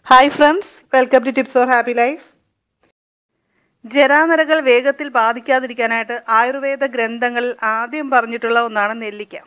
hi friends welcome to tips for happy life ജരാനരകൾ വേഗത്തിൽ ബാധിക്കാതിരിക്കാനായിട്ട് ആയുർവേദ ഗ്രന്ഥങ്ങളിൽ ആദ്യം പറഞ്ഞിട്ടുള്ള ഒന്നാണ് നെല്ലിക്ക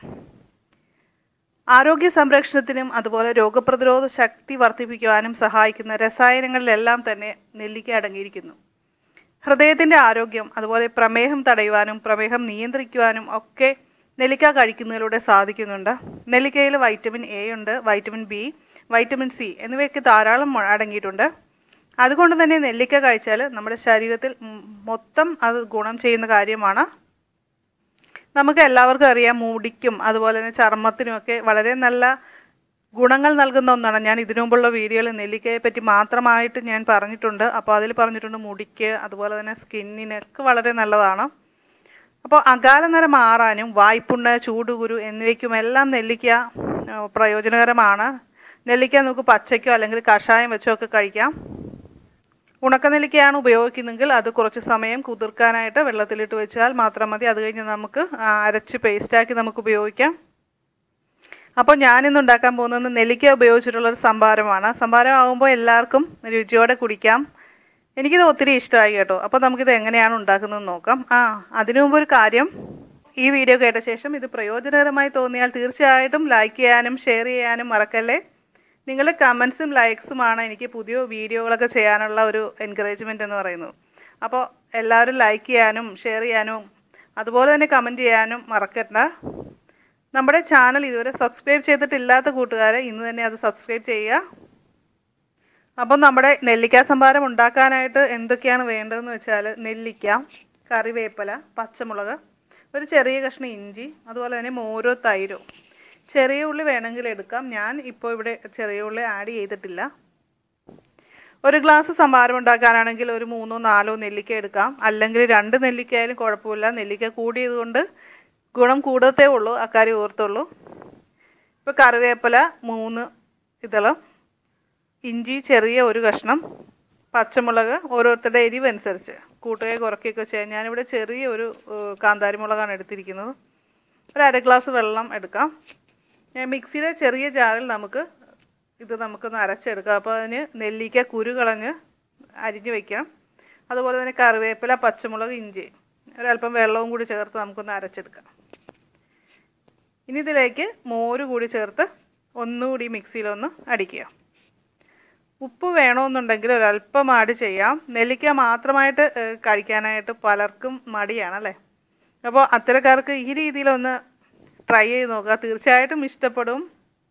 ആരോഗ്യ സംരക്ഷണത്തിനും അതുപോലെ രോഗപ്രതിരോധ ശക്തി വർദ്ധിപ്പിക്കുവാനും സഹായിക്കുന്ന രസായനങ്ങളിലെല്ലാം തന്നെ നെല്ലിക്ക അടങ്ങിയിരിക്കുന്നു ഹൃദയത്തിൻ്റെ ആരോഗ്യം അതുപോലെ പ്രമേഹം തടയുവാനും പ്രമേഹം നിയന്ത്രിക്കുവാനും ഒക്കെ നെല്ലിക്ക കഴിക്കുന്നതിലൂടെ സാധിക്കുന്നുണ്ട് നെല്ലിക്കയിൽ വൈറ്റമിൻ എ ഉണ്ട് വൈറ്റമിൻ ബി വൈറ്റമിൻ സി എന്നിവയൊക്കെ ധാരാളം മ- അടങ്ങിയിട്ടുണ്ട് അതുകൊണ്ട് തന്നെ നെല്ലിക്ക കഴിച്ചാൽ നമ്മുടെ ശരീരത്തിൽ ഉം മൊത്തം അത് ഗുണം ചെയ്യുന്ന കാര്യമാണ് നമുക്ക് എല്ലാവർക്കും അറിയാം മുടിക്കും അതുപോലെ തന്നെ ചർമ്മത്തിനുമൊക്കെ വളരെ നല്ല ഗുണങ്ങൾ നൽകുന്ന ഒന്നാണ് ഞാൻ ഇതിനു മുമ്പുള്ള വീഡിയോയിൽ നെല്ലിക്കയെ പറ്റി മാത്രമായിട്ട് ഞാൻ പറഞ്ഞിട്ടുണ്ട് അപ്പോൾ അതിൽ പറഞ്ഞിട്ടുണ്ട് മുടിക്ക് അതുപോലെ തന്നെ സ്കിന്നിനൊക്കെ വളരെ നല്ലതാണ് അപ്പോൾ അകാലനര മാറാനും വായ്പുണ്ണ് ചൂടുകുരു എന്നിവയ്ക്കുമെല്ലാം നെല്ലിക്ക ആ, പ്രയോജനകരമാണ് നെല്ലിക്ക നമുക്ക് പച്ചയ്ക്കോ അല്ലെങ്കിൽ കഷായം വെച്ചോ ഒക്കെ കഴിക്കാം ഉണക്കനെല്ലിക്കയാണ് ഉപയോഗിക്കുന്നതെങ്കിൽ അത് കുറച്ച് സമയം കുതിർക്കാനായിട്ട് വെള്ളത്തിലിട്ട് വെച്ചാൽ മാത്രം മതി അത് കഴിഞ്ഞ് നമുക്ക് ആ, അരച്ച് പേസ്റ്റാക്കി നമുക്ക് ഉപയോഗിക്കാം അപ്പോൾ ഞാനിന്ന് ഉണ്ടാക്കാൻ പോകുന്നത് നെല്ലിക്ക ഉപയോഗിച്ചിട്ടുള്ള ഒരു സംഭാരമാണ് സംഭാരം ആകുമ്പോൾ എല്ലാവർക്കും രുചിയോടെ കുടിക്കാം എനിക്കിത് ഒത്തിരി ഇഷ്ടമായി കേട്ടോ അപ്പോൾ നമുക്കിത് എങ്ങനെയാണ് ഉണ്ടാക്കുന്നത് നോക്കാം ആ അതിനു മുമ്പ് ഒരു കാര്യം ഈ വീഡിയോ കേട്ട ശേഷം ഇത് പ്രയോജനകരമായി തോന്നിയാൽ തീർച്ചയായിട്ടും ലൈക്ക് ചെയ്യാനും ഷെയർ ചെയ്യാനും മറക്കല്ലേ നിങ്ങളുടെ കമൻസും ലൈക്സുമാണ് എനിക്ക് പുതിയ വീഡിയോകളൊക്കെ ചെയ്യാനുള്ള ഒരു എൻകറേജ്മെൻ്റ് എന്ന് പറയുന്നത് അപ്പോൾ എല്ലാവരും ലൈക്ക് ചെയ്യാനും ഷെയർ ചെയ്യാനും അതുപോലെ തന്നെ കമൻറ്റ് ചെയ്യാനും മറക്കണ്ട നമ്മുടെ ചാനൽ ഇതുവരെ സബ്സ്ക്രൈബ് ചെയ്തിട്ടില്ലാത്ത കൂട്ടുകാരെ ഇന്ന് തന്നെ അത് സബ്സ്ക്രൈബ് ചെയ്യുക അപ്പം നമ്മുടെ നെല്ലിക്ക സംഭാരം ഉണ്ടാക്കാനായിട്ട് എന്തൊക്കെയാണ് വേണ്ടതെന്ന് വെച്ചാൽ നെല്ലിക്ക കറിവേപ്പില പച്ചമുളക് ഒരു ചെറിയ കഷ്ണം ഇഞ്ചി അതുപോലെ തന്നെ മോരോ തൈരോ ചെറിയ ഉള്ളി വേണമെങ്കിൽ എടുക്കാം ഞാൻ ഇപ്പോൾ ഇവിടെ ചെറിയ ഉള്ളി ആഡ് ചെയ്തിട്ടില്ല ഒരു ഗ്ലാസ് സംഭാരം ഉണ്ടാക്കാനാണെങ്കിൽ ഒരു മൂന്നോ നാലോ നെല്ലിക്ക എടുക്കാം അല്ലെങ്കിൽ രണ്ട് നെല്ലിക്ക ആയാലും കുഴപ്പമില്ല നെല്ലിക്ക കൂടിയതുകൊണ്ട് ഗുണം കൂടത്തേ ഉള്ളൂ അക്കാര്യം ഓർത്തുള്ളൂ ഇപ്പോൾ കറിവേപ്പില മൂന്ന് ഇതളം ഇഞ്ചി ചെറിയ ഒരു കഷ്ണം പച്ചമുളക് ഓരോരുത്തരുടെ എരിവ് അനുസരിച്ച് കൂട്ടുകയോ കുറയ്ക്കുകയൊക്കെ ചെയ്യാം ഞാനിവിടെ ചെറിയ ഒരു ഏഹ്, കാന്താരി മുളകാണ് എടുത്തിരിക്കുന്നത് ഒരു അര ഗ്ലാസ് വെള്ളം എടുക്കാം ഞാൻ മിക്സിയുടെ ചെറിയ ജാറിൽ നമുക്ക് ഇത് നമുക്കൊന്ന് അരച്ചെടുക്കാം അപ്പോൾ അതിന് നെല്ലിക്ക കുരു കളഞ്ഞ് അരിഞ്ഞ് വെക്കണം അതുപോലെ തന്നെ കറിവേപ്പില പച്ചമുളക് ഇഞ്ചി ഒരല്പം വെള്ളവും കൂടി ചേർത്ത് നമുക്കൊന്ന് അരച്ചെടുക്കാം ഇനി ഇതിലേക്ക് മോര് കൂടി ചേർത്ത് ഒന്നുകൂടി മിക്സിയിലൊന്ന് അടിക്കുക ഉപ്പ് വേണമെന്നുണ്ടെങ്കിൽ ഒരല്പം ആഡ് ചെയ്യാം നെല്ലിക്ക മാത്രമായിട്ട് ഏഹ്, കഴിക്കാനായിട്ട് പലർക്കും മടിയാണ് അല്ലേ അപ്പോൾ അത്തരക്കാർക്ക് ഈ രീതിയിലൊന്ന് ട്രൈ ചെയ്ത് നോക്കുക തീർച്ചയായിട്ടും ഇഷ്ടപ്പെടും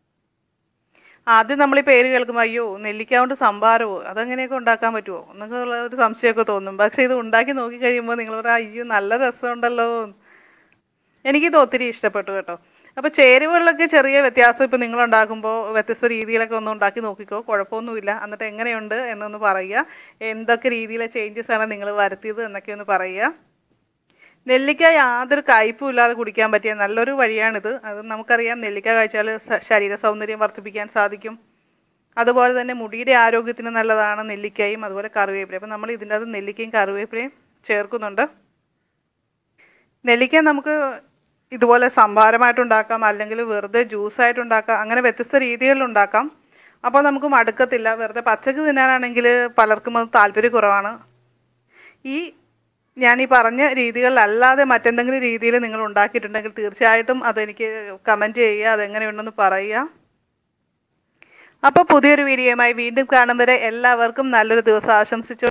ആദ്യം നമ്മൾ ഈ പേര് കേൾക്കുമ്പോൾ അയ്യോ നെല്ലിക്ക കൊണ്ട് സംഭാരമോ അതെങ്ങനെയൊക്കെ ഉണ്ടാക്കാൻ പറ്റുമോ എന്നൊക്കെ ഉള്ള ഒരു സംശയമൊക്കെ തോന്നും പക്ഷേ ഇത് ഉണ്ടാക്കി നോക്കി കഴിയുമ്പോൾ നിങ്ങൾ പറയാം അയ്യോ നല്ല രസമുണ്ടല്ലോ എനിക്കിത് ഒത്തിരി ഇഷ്ടപ്പെട്ടു കേട്ടോ അപ്പോൾ ചേരുവകളിലൊക്കെ ചെറിയ വ്യത്യാസം ഇപ്പോൾ നിങ്ങൾ ഉണ്ടാക്കുമ്പോൾ വ്യത്യസ്ത രീതിയിലൊക്കെ ഒന്ന് ഉണ്ടാക്കി നോക്കിക്കോ കുഴപ്പമൊന്നുമില്ല എന്നിട്ട് എങ്ങനെയുണ്ട് എന്നൊന്ന് പറയുക എന്തൊക്കെ രീതിയിലെ ചേഞ്ചസ് ആണ് നിങ്ങൾ വരുത്തിയത് എന്നൊക്കെ ഒന്ന് പറയുക നെല്ലിക്ക യാതൊരു കയ്പും ഇല്ലാതെ കുടിക്കാൻ പറ്റിയ നല്ലൊരു വഴിയാണിത് അത് നമുക്കറിയാം നെല്ലിക്ക കഴിച്ചാൽ സ- ശരീര സൗന്ദര്യം വർദ്ധിപ്പിക്കാൻ സാധിക്കും അതുപോലെ തന്നെ മുടിയുടെ ആരോഗ്യത്തിന് നല്ലതാണ് നെല്ലിക്കയും അതുപോലെ കറിവേപ്പിലയും അപ്പം നമ്മൾ ഇതിൻ്റെ അകത്ത് നെല്ലിക്കയും കറിവേപ്പിലയും ചേർക്കുന്നുണ്ട് നെല്ലിക്ക നമുക്ക് ഇതുപോലെ സംഭാരമായിട്ട് ഉണ്ടാക്കാം അല്ലെങ്കിൽ വെറുതെ ജ്യൂസായിട്ട് ഉണ്ടാക്കാം അങ്ങനെ വ്യത്യസ്ത രീതികളിൽ ഉണ്ടാക്കാം അപ്പോൾ നമുക്ക് മടുക്കത്തില്ല വെറുതെ പച്ചക്ക് തിന്നാനാണെങ്കിൽ പലർക്കും അത് താല്പര്യക്കുറവാണ് ഈ ഞാൻ ഈ പറഞ്ഞ രീതികളിലല്ലാതെ മറ്റെന്തെങ്കിലും രീതിയിൽ നിങ്ങൾ ഉണ്ടാക്കിയിട്ടുണ്ടെങ്കിൽ തീർച്ചയായിട്ടും അതെനിക്ക് കമൻറ്റ് ചെയ്യുക അതെങ്ങനെയുണ്ടെന്ന് പറയുക അപ്പോൾ പുതിയൊരു വീഡിയോയുമായി വീണ്ടും കാണും വരെ എല്ലാവർക്കും നല്ലൊരു ദിവസം ആശംസിച്ചു